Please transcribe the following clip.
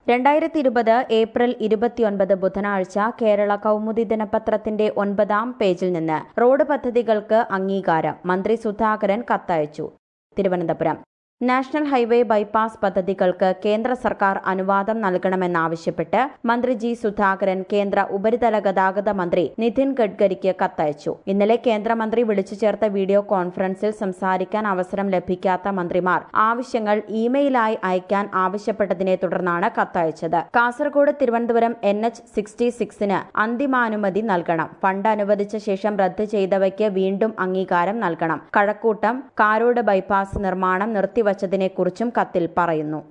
രണ്ടായിരത്തി ഇരുപത് ഏപ്രിൽ ഇരുപത്തിയൊൻപത് ബുധനാഴ്ച കേരള കൗമുദി ദിനപത്രത്തിന്റെ ഒൻപതാം പേജിൽ നിന്ന് റോഡ് പദ്ധതികൾക്ക് അംഗീകാരം മന്ത്രി സുധാകരൻ കത്തയച്ചു തിരുവനന്തപുരം നാഷണൽ ഹൈവേ ബൈപ്പാസ് പദ്ധതികൾക്ക് കേന്ദ്ര സർക്കാർ അനുവാദം നൽകണമെന്നാവശ്യപ്പെട്ട് മന്ത്രി ജി സുധാകരൻ കേന്ദ്ര ഉപരിതല ഗതാഗത മന്ത്രി നിതിൻ ഗഡ്കരിക്ക് കത്തയച്ചു ഇന്നലെ കേന്ദ്രമന്ത്രി വിളിച്ചു ചേർത്ത വീഡിയോ കോൺഫറൻസിൽ സംസാരിക്കാൻ അവസരം ലഭിക്കാത്ത മന്ത്രിമാർ ആവശ്യങ്ങൾ ഇമെയിലായി അയക്കാൻ ആവശ്യപ്പെട്ടതിനെ തുടർന്നാണ് കത്തയച്ചത് Kasaragod Thiruvananthapuram N H sixty സിക്സിന് അന്തിമാനുമതി നൽകണം ഫണ്ട് അനുവദിച്ച ശേഷം റദ്ദ് ചെയ്തവയ്ക്ക് വീണ്ടും അംഗീകാരം നൽകണം കഴക്കൂട്ടം കാരോട് ബൈപ്പാസ് നിർമ്മാണം നിർത്തിവച്ചതിനെക്കുറിച്ചും കത്തിൽ പറയുന്നു